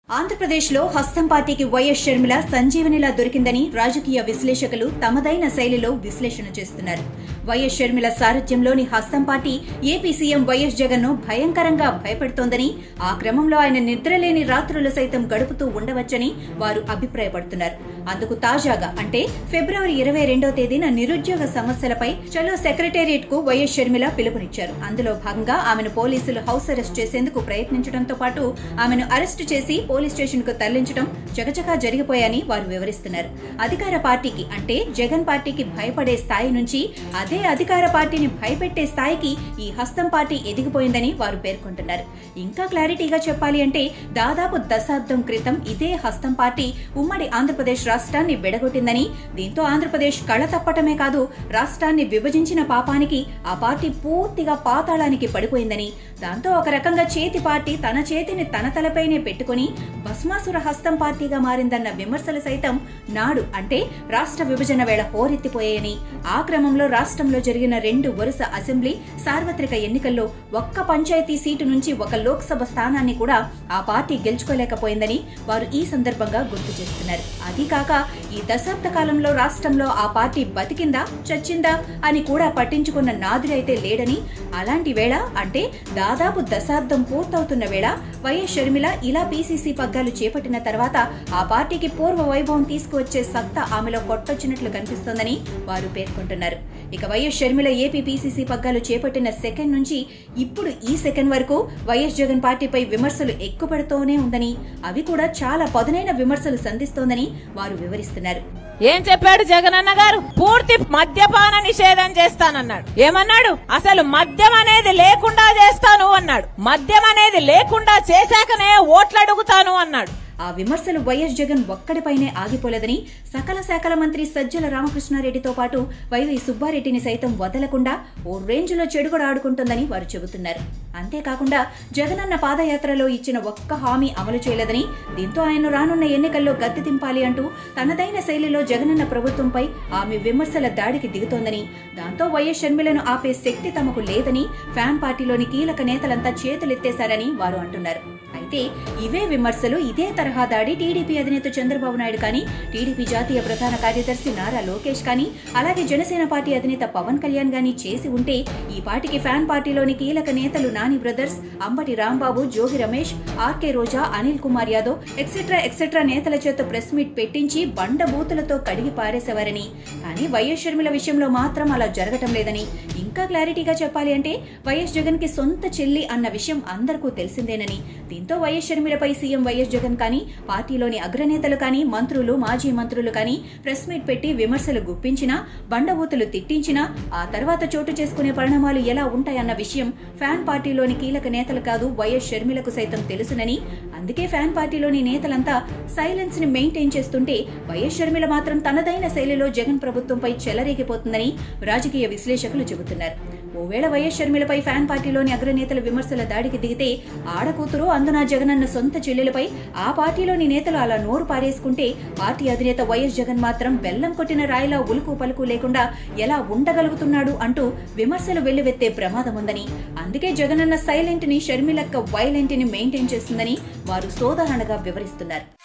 ఆంధ్రప్రదేశ్లో హస్తం పార్టీకి వైఎస్ షర్మిల సంజీవనిలా దొరికిందని రాజకీయ విశ్లేషకులు తమదైన శైలిలో విశ్లేషణ చేస్తున్నారు వైఎస్ షర్మిల సారథ్యంలోని హస్తం party AP CM YS Jagan ను భయంకరంగా భయపెడుతోందని ఆ క్రమంలో ఆయన నిద్రలేని రాత్రులు సైతం గడుపుతూ ఉండవచ్చని వారు అభిప్రాయపడుతున్నారు అందుకు తాజాగా అంటే ఫిబ్రవరి ఇరవై రెండో తేదీన నిరుద్యోగ సమస్యలపై చలో సెక్రటేరియట్ కు వైఎస్ షర్మిల పిలుపునిచ్చారు అందులో భాగంగా ఆమెను పోలీసులు హౌస్ అరెస్ట్ చేసేందుకు ప్రయత్నించడంతో పాటు ఆమెను అరెస్టు చేసి పోలీస్ స్టేషన్ కు తరలించడం చకచకా జరిగిపోయాయని వారు వివరిస్తున్నారు అధికార పార్టీకి అంటే జగన్ పార్టీకి భయపడే స్థాయి నుంచి అదే అధికార పార్టీని భయపెట్టే స్థాయికి ఈ హస్తం పార్టీ ఎదిగిపోయిందని వారు పేర్కొంటున్నారు ఇంకా క్లారిటీగా చెప్పాలి అంటే దాదాపు దశాబ్దం క్రితం ఇదే హస్తం పార్టీ ఉమ్మడి ఆంధ్రప్రదేశ్ రాష్ట్రాన్ని విడగొట్టిందని దీంతో ఆంధ్రప్రదేశ్ కళ తప్పటమే కాదు రాష్ట్రాన్ని విభజించిన పాపానికి ఆ పార్టీ పూర్తిగా పాతాళానికి పడిపోయిందని దాంతో ఒక రకంగా చేతి పార్టీ తన చేతిని తన తలపైనే పెట్టుకుని భస్మాసుర హస్తం పార్టీగా మారిందన్న విమర్శలు సైతం నాడు అంటే రాష్ట్ర విభజన వేళ హోరెత్తిపోయాయని ఆ క్రమంలో రాష్ట్రంలో జరిగిన రెండు వరుస అసెంబ్లీ సార్వత్రిక ఎన్నికల్లో ఒక్క పంచాయతీ సీటు నుంచి ఒక లోక్సభ స్థానాన్ని కూడా ఆ పార్టీ గెలుచుకోలేకపోయిందని వారు ఈ సందర్భంగా గుర్తు చేస్తున్నారు అది కాక ఈ దశాబ్ద కాలంలో రాష్ట్రంలో ఆ పార్టీ బతికిందా చచ్చిందా అని కూడా పట్టించుకున్న నాదుడైతే లేడని అలాంటి వేళ అంటే దాదాపు దశాబ్దం పూర్తవుతున్న వేళ వైఎస్ షర్మిల ఇలా పీసీసీ పగ్గాలు చేపట్టిన తర్వాత ఆ పార్టీకి పూర్వ వైభవం తీసుకువచ్చే సత్తా ఆమెలో కొట్టొచ్చినట్లు కనిపిస్తోందని వారు పేర్కొంటున్నారు ఇక వైఎస్ షర్మిల ఏపీ పీసీసీ పగ్గాలు చేపట్టిన సెకండ్ నుంచి ఇప్పుడు ఈ సెకండ్ వరకు వైఎస్ జగన్ పార్టీపై విమర్శలు ఎక్కుపడుతూనే ఉందని అవి కూడా చాలా పదునైన విమర్శలు సంధిస్తోందని వారు వివరిస్తున్నారు ఏం చెప్పాడు జగనన్న గారు పూర్తి మద్యపాన నిషేధం చేస్తానన్నాడు ఏమన్నాడు అసలు మద్యం అనేది లేకుండా చేస్తాను అన్నాడు మద్యం అనేది లేకుండా చేశాకనే ఓట్లు అడుగుతాను అన్నాడు ఆ విమర్శలు వైఎస్ జగన్ ఒక్కడిపైనే ఆగిపోలేదని సకల శాఖల మంత్రి సజ్జల రామకృష్ణారెడ్డితో పాటు వైవి సుబ్బారెడ్డిని సైతం వదలకుండా ఓ రేంజ్లో చెడుగుడు ఆడుకుంటుందని వారు చెబుతున్నారు అంతేకాకుండా జగనన్న పాదయాత్రలో ఇచ్చిన ఒక్క హామీ అమలు చేయలేదని దీంతో ఆయన రానున్న ఎన్నికల్లో గద్దె దింపాలి అంటూ తనదైన శైలిలో జగనన్న ప్రభుత్వంపై ఆమె విమర్శల దాడికి దిగుతోందని దాంతో వైఎస్ షర్మిలను ఆపే శక్తి తమకు లేదని ఫ్యాన్ పార్టీలోని కీలక నేతలంతా చేతులెత్తేశారని వారు అంటున్నారు అయితే ఇవే విమర్శలు ఇదే తరహా దాడి టీడీపీ అధినేత చంద్రబాబు నాయుడు కానీ టీడీపీ జాతీయ ప్రధాన కార్యదర్శి నారా లోకేష్ కానీ అలాగే జనసేన పార్టీ అధినేత పవన్ కళ్యాణ్ గాని చేసి ఉంటే ఈ పార్టీకి ఫ్యాన్ పార్టీలోని కీలక నేతలు Nani brothers Ambati Rambabu Jogi Ramesh RK Roja Anil Kumar Yadav etcetera etcetera నేతల చేత ప్రెస్ మీట్ పెట్టించి బండ బూతులతో కడిగి పారేసేవారని కానీ వైఎస్ షర్మిల విషయంలో మాత్రం అలా జరగటం లేదని ఇంకా క్లారిటీగా చెప్పాలి అంటే వైఎస్ జగన్ కి సొంత చెల్లి అన్న విషయం అందరికీ తెలిసిందేనని దీంతో వైఎస్ షర్మిలపై సీఎం వైఎస్ జగన్ కానీ పార్టీలోని అగ్రనేతలు కానీ మంత్రులు మాజీ మంత్రులు కానీ ప్రెస్ మీట్ పెట్టి విమర్శలు గుప్పించినా బండబూతులు తిట్టించినా ఆ తర్వాత చోటు చేసుకునే పరిణామాలు ఎలా ఉంటాయన్న విషయం ఫ్యాన్ పార్టీలోని కీలక నేతలు కాదు వైఎస్ షర్మిలకు సైతం తెలుసునని అందుకే ఫ్యాన్ పార్టీలోని నేతలంతా సైలెన్స్ ని మెయింటైన్ చేస్తుంటే వైఎస్ షర్మిల మాత్రం తనదైన శైలిలో జగన్ ప్రభుత్వంపై చెలరేగిపోతుందని రాజకీయ విశ్లేషకులు చెబుతున్నారు ఓవేళ వైఎస్ షర్మిలపై ఫ్యాన్ పార్టీలోని అగ్రనేతల విమర్శల దాడికి దిగితే ఆడకూతురు అందున జగనన్న సొంత చెల్లెలపై ఆ పార్టీలోని నేతలు అలా నోరు పారేసుకుంటే పార్టీ అధినేత వైఎస్ జగన్ మాత్రం బెల్లం కొట్టిన రాయిలా ఉలుకు పలుకు లేకుండా ఎలా ఉండగలుగుతున్నాడు అంటూ విమర్శలు వెల్లువెత్తే ప్రమాదం ఉందని అందుకే జగనన్న సైలెంట్ ని షర్మిలక్క వైలెంట్ ని మెయింటైన్ చేస్తుందని వారు సోదాహరణగా వివరిస్తున్నారు